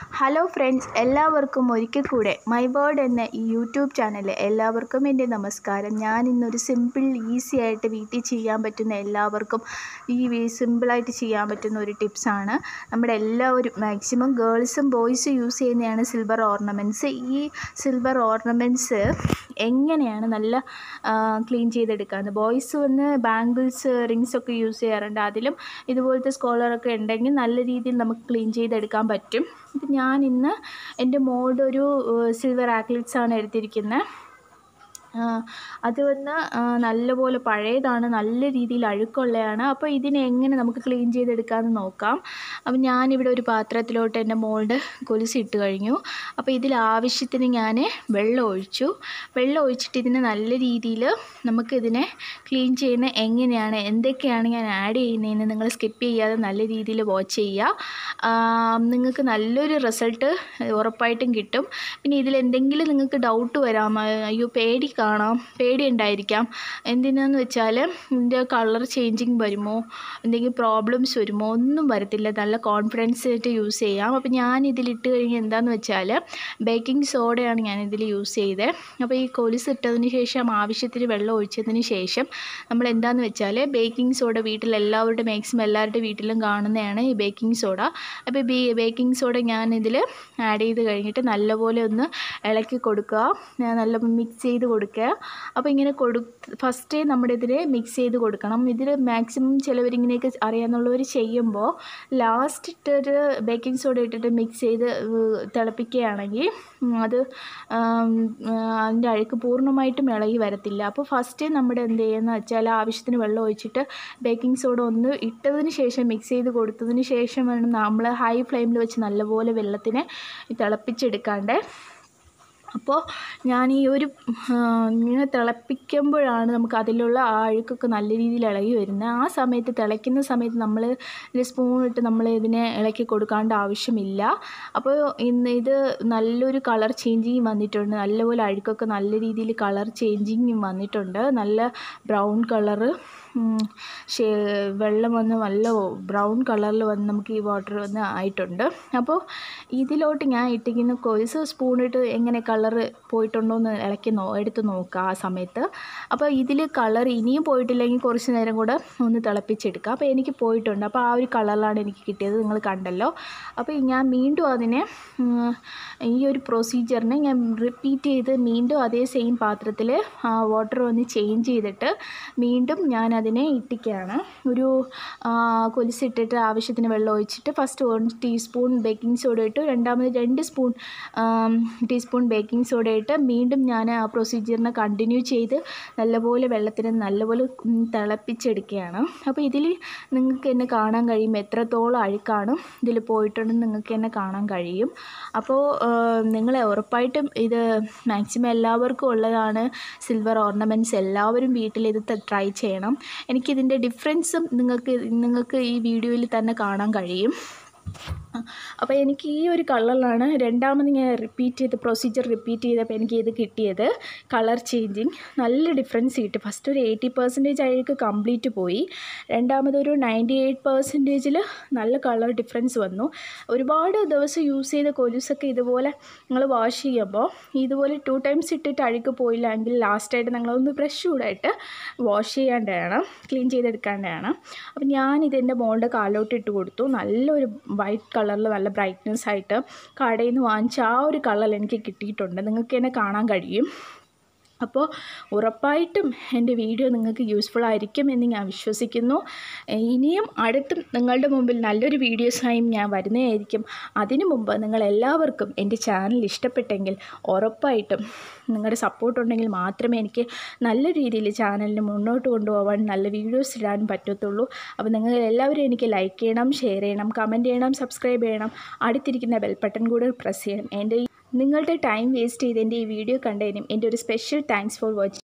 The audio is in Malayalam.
ഹലോ ഫ്രണ്ട്സ് എല്ലാവർക്കും ഒരിക്കൽ കൂടെ മൈ വേർഡ് എന്ന ഈ യൂട്യൂബ് ചാനൽ എല്ലാവർക്കും എൻ്റെ നമസ്കാരം ഞാൻ ഇന്നൊരു സിമ്പിൾ ഈസി ആയിട്ട് വീട്ടിൽ ചെയ്യാൻ പറ്റുന്ന എല്ലാവർക്കും ഈ സിമ്പിളായിട്ട് ചെയ്യാൻ പറ്റുന്ന ഒരു ടിപ്സാണ് നമ്മുടെ എല്ലാവരും മാക്സിമം ഗേൾസും ബോയ്സും യൂസ് ചെയ്യുന്നതാണ് സിൽവർ ഓർണമെൻറ്റ്സ് ഈ സിൽവർ ഓർണമെൻറ്റ്സ് എങ്ങനെയാണ് നല്ല ക്ലീൻ ചെയ്തെടുക്കാമെന്ന് ബോയ്സ് വന്ന് ബാംഗിൾസ് റിങ്സ് ഒക്കെ യൂസ് ചെയ്യാറുണ്ട് അതിലും ഇതുപോലത്തെ സ്കോളറൊക്കെ ഉണ്ടെങ്കിൽ നല്ല രീതിയിൽ നമുക്ക് ക്ലീൻ ചെയ്തെടുക്കാൻ പറ്റും ഇത് ഞാൻ ഇന്ന് എൻ്റെ മോളുടെ ഒരു സിൽവർ ആക്ലിറ്റ്സ് ആണ് എടുത്തിരിക്കുന്നത് അത് വന്ന് നല്ലപോലെ പഴയതാണ് നല്ല രീതിയിൽ അഴുക്കുള്ളതാണ് അപ്പോൾ ഇതിനെ എങ്ങനെ നമുക്ക് ക്ലീൻ ചെയ്തെടുക്കാമെന്ന് നോക്കാം അപ്പം ഞാനിവിടെ ഒരു പാത്രത്തിലോട്ട് എൻ്റെ മോളുടെ കൊലുസ് ഇട്ട് കഴിഞ്ഞു അപ്പോൾ ഇതിൽ ആവശ്യത്തിന് ഞാൻ വെള്ളം ഒഴിച്ചു വെള്ളം ഒഴിച്ചിട്ട് ഇതിനെ നല്ല രീതിയിൽ നമുക്കിതിനെ ക്ലീൻ ചെയ്യുന്ന എങ്ങനെയാണ് എന്തൊക്കെയാണ് ഞാൻ ആഡ് ചെയ്യുന്നതെന്ന് നിങ്ങൾ സ്കിപ്പ് ചെയ്യാതെ നല്ല രീതിയിൽ വാച്ച് ചെയ്യുക നിങ്ങൾക്ക് നല്ലൊരു റിസൾട്ട് ഉറപ്പായിട്ടും കിട്ടും പിന്നെ ഇതിൽ എന്തെങ്കിലും നിങ്ങൾക്ക് ഡൗട്ട് വരാം അയ്യോ പേടി കാണാം പേടി ഉണ്ടായിരിക്കാം എന്തിനാന്ന് വെച്ചാൽ ഇതിൻ്റെ കളർ ചേഞ്ചിങ് വരുമോ എന്തെങ്കിലും പ്രോബ്ലംസ് വരുമോ ഒന്നും വരത്തില്ല നല്ല കോൺഫിഡൻസ് ആയിട്ട് യൂസ് ചെയ്യാം അപ്പോൾ ഞാൻ ഇതിലിട്ട് കഴിഞ്ഞ് എന്താണെന്ന് വെച്ചാൽ ബേക്കിംഗ് സോഡയാണ് ഞാൻ ഇതിൽ യൂസ് ചെയ്തത് അപ്പോൾ ഈ കൊലുസ് ഇട്ടതിന് ശേഷം ആവശ്യത്തിന് വെള്ളം ഒഴിച്ചതിന് ശേഷം നമ്മൾ എന്താണെന്ന് വെച്ചാൽ ബേക്കിംഗ് സോഡ വീട്ടിൽ എല്ലാവരുടെ മാക്സിമം എല്ലാവരുടെ വീട്ടിലും കാണുന്നതാണ് ഈ ബേക്കിംഗ് സോഡ അപ്പോൾ ഈ ബേക്കിംഗ് സോഡ ഞാൻ ഇതിൽ ആഡ് ചെയ്ത് കഴിഞ്ഞിട്ട് നല്ലപോലെ ഒന്ന് ഇളക്കി കൊടുക്കുക നല്ല മിക്സ് ചെയ്ത് കൊടുക്കുക അപ്പോൾ ഇങ്ങനെ കൊടു ഫസ്റ്റേ നമ്മുടെ ഇതിൽ മിക്സ് ചെയ്ത് കൊടുക്കണം ഇതിൽ മാക്സിമം ചിലവരിങ്ങനെയൊക്കെ അറിയാമെന്നുള്ളവർ ചെയ്യുമ്പോൾ ലാസ്റ്റ് ഇട്ടൊരു ബേക്കിംഗ് സോഡ ഇട്ടിട്ട് മിക്സ് ചെയ്ത് തിളപ്പിക്കുകയാണെങ്കിൽ അത് അതിൻ്റെ അഴുക്ക് പൂർണ്ണമായിട്ടും ഇളകി വരത്തില്ല അപ്പോൾ ഫസ്റ്റ് നമ്മുടെ എന്ത് ചെയ്യുന്നത് വെച്ചാൽ ആവശ്യത്തിന് വെള്ളം ഒഴിച്ചിട്ട് ബേക്കിംഗ് സോഡ ഒന്ന് ഇട്ടതിന് ശേഷം മിക്സ് ചെയ്ത് കൊടുത്തതിന് ശേഷം വേണം നമ്മൾ ഹൈ ഫ്ലെയിമിൽ വെച്ച് നല്ലപോലെ വെള്ളത്തിനെ തിളപ്പിച്ചെടുക്കാണ്ട് അപ്പോൾ ഞാൻ ഈ ഒരു ഇങ്ങനെ തിളപ്പിക്കുമ്പോഴാണ് നമുക്ക് അതിലുള്ള ആ അഴുക്കൊക്കെ നല്ല രീതിയിൽ ഇളകി വരുന്നത് ആ സമയത്ത് തിളയ്ക്കുന്ന സമയത്ത് നമ്മൾ ഇത് സ്പൂണിട്ട് നമ്മൾ ഇതിനെ ഇളക്കി കൊടുക്കാണ്ട് ആവശ്യമില്ല അപ്പോൾ ഇന്ന് ഇത് നല്ലൊരു കളർ ചേഞ്ചിങ് വന്നിട്ടുണ്ട് നല്ലപോലെ അഴുക്കൊക്കെ നല്ല രീതിയിൽ കളർ ചേഞ്ചിങ് വന്നിട്ടുണ്ട് നല്ല ബ്രൗൺ കളറ് വെള്ളം വന്ന് നല്ല ബ്രൗൺ കളറിൽ വന്ന് നമുക്ക് ഈ വാട്ടർ വന്ന് ആയിട്ടുണ്ട് അപ്പോൾ ഇതിലോട്ട് ഞാൻ ഇട്ടിരിക്കുന്ന കൊലുസ് സ്പൂണിട്ട് എങ്ങനെ കളറ് പോയിട്ടുണ്ടോ എന്ന് ഇളക്കി നോ എടുത്ത് നോക്കുക ആ സമയത്ത് അപ്പോൾ ഇതിൽ കളർ ഇനിയും പോയിട്ടില്ലെങ്കിൽ കുറച്ച് നേരം കൂടെ ഒന്ന് തിളപ്പിച്ചെടുക്കുക അപ്പോൾ എനിക്ക് പോയിട്ടുണ്ട് അപ്പോൾ ആ ഒരു കളറിലാണ് എനിക്ക് കിട്ടിയത് നിങ്ങൾ കണ്ടല്ലോ അപ്പോൾ ഞാൻ വീണ്ടും അതിനെ ഈ ഒരു പ്രൊസീജിയറിനെ ഞാൻ റിപ്പീറ്റ് ചെയ്ത് വീണ്ടും അതേ സെയിം പാത്രത്തിൽ വാട്ടർ ഒന്ന് ചേഞ്ച് ചെയ്തിട്ട് വീണ്ടും ഞാൻ അതിനെ ഇട്ടിക്കുകയാണ് ഒരു കൊലുസിട്ടിട്ട് ആവശ്യത്തിന് വെള്ളം ഒഴിച്ചിട്ട് first one teaspoon baking soda ഇട്ടു രണ്ടാമത് രണ്ട് സ്പൂൺ ടീസ്പൂൺ ബേക്കിംഗ് സോഡ ഇട്ട് വീണ്ടും ഞാൻ ആ പ്രൊസീജിയറിനെ കണ്ടിന്യൂ ചെയ്ത് നല്ലപോലെ വെള്ളത്തിന് നല്ലപോലെ തിളപ്പിച്ചെടുക്കുകയാണ് അപ്പോൾ ഇതിൽ നിങ്ങൾക്ക് എന്നെ കാണാൻ കഴിയും എത്രത്തോളം അഴുക്കാണ് ഇതിൽ പോയിട്ടുണ്ടെന്ന് നിങ്ങൾക്ക് എന്നെ കാണാൻ കഴിയും അപ്പോൾ നിങ്ങൾ ഉറപ്പായിട്ടും ഇത് മാക്സിമം എല്ലാവർക്കും ഉള്ളതാണ് സിൽവർ ഓർണമെൻറ്റ്സ് എല്ലാവരും വീട്ടിൽ ഇത് ട്രൈ ചെയ്യണം എനിക്കിതിൻ്റെ ഡിഫറൻസും നിങ്ങൾക്ക് നിങ്ങൾക്ക് ഈ വീഡിയോയിൽ തന്നെ കാണാൻ കഴിയും അപ്പോൾ എനിക്ക് ഈ ഒരു കളറിലാണ് രണ്ടാമത് ഞാൻ റിപ്പീറ്റ് ചെയ്ത് പ്രൊസീജിയർ റിപ്പീറ്റ് ചെയ്തപ്പോൾ എനിക്ക് ഇത് കിട്ടിയത് കളർ ചേഞ്ചിങ് നല്ല ഡിഫറൻസ് കിട്ടി ഫസ്റ്റ് ഒരു എയ്റ്റി പെർസെൻറ്റേജ് അഴുക്ക് കംപ്ലീറ്റ് പോയി രണ്ടാമതൊരു നയൻറ്റി എയ്റ്റ് പെർസെൻറ്റേജിൽ നല്ല കളർ ഡിഫറൻസ് വന്നു ഒരുപാട് ദിവസം യൂസ് ചെയ്ത കൊലുസൊക്കെ ഇതുപോലെ നിങ്ങൾ വാഷ് ചെയ്യുമ്പോൾ ഇതുപോലെ ടു ടൈംസ് ഇട്ടിട്ട് അഴുക്ക് പോയില്ലെങ്കിൽ ലാസ്റ്റായിട്ട് നിങ്ങളൊന്ന് ബ്രഷ് ചൂടായിട്ട് വാഷ് ചെയ്യാണ്ടാണ് ക്ലീൻ ചെയ്തെടുക്കാണ്ടാണ് അപ്പം ഞാൻ ഇതെൻ്റെ മോളുടെ കാലോട്ട് ഇട്ട് കൊടുത്തു നല്ലൊരു വൈറ്റ് കളറിൽ നല്ല ബ്രൈറ്റ്നെസ് ആയിട്ട് കടയിൽ നിന്ന് വാങ്ങിച്ച ആ ഒരു കളർ എനിക്ക് കിട്ടിയിട്ടുണ്ട് നിങ്ങൾക്ക് എന്നെ കാണാൻ കഴിയും അപ്പോൾ ഉറപ്പായിട്ടും എൻ്റെ വീഡിയോ നിങ്ങൾക്ക് യൂസ്ഫുൾ ആയിരിക്കും എന്ന് ഞാൻ വിശ്വസിക്കുന്നു ഇനിയും അടുത്തും നിങ്ങളുടെ മുമ്പിൽ നല്ലൊരു വീഡിയോസായും ഞാൻ വരുന്നതായിരിക്കും അതിനു മുമ്പ് നിങ്ങൾ എല്ലാവർക്കും എൻ്റെ ചാനൽ ഇഷ്ടപ്പെട്ടെങ്കിൽ ഉറപ്പായിട്ടും നിങ്ങളുടെ സപ്പോർട്ട് ഉണ്ടെങ്കിൽ മാത്രമേ എനിക്ക് നല്ല രീതിയിൽ ചാനലിന് മുന്നോട്ട് കൊണ്ടുപോകാൻ നല്ല വീഡിയോസ് ഇടാൻ പറ്റത്തുള്ളൂ അപ്പോൾ നിങ്ങൾ എല്ലാവരും എനിക്ക് ലൈക്ക് ചെയ്യണം ഷെയർ ചെയ്യണം കമൻറ്റ് ചെയ്യണം സബ്സ്ക്രൈബ് ചെയ്യണം അടുത്തിരിക്കുന്ന ബെൽ ബട്ടൺ കൂടെ പ്രസ് ചെയ്യണം എൻ്റെ നിങ്ങളുടെ ടൈം വേസ്റ്റ് ചെയ്ത് എൻ്റെ ഈ വീഡിയോ കണ്ടതിനും എൻ്റെ ഒരു സ്പെഷ്യൽ താങ്ക്സ് ഫോർ വാച്ചിങ്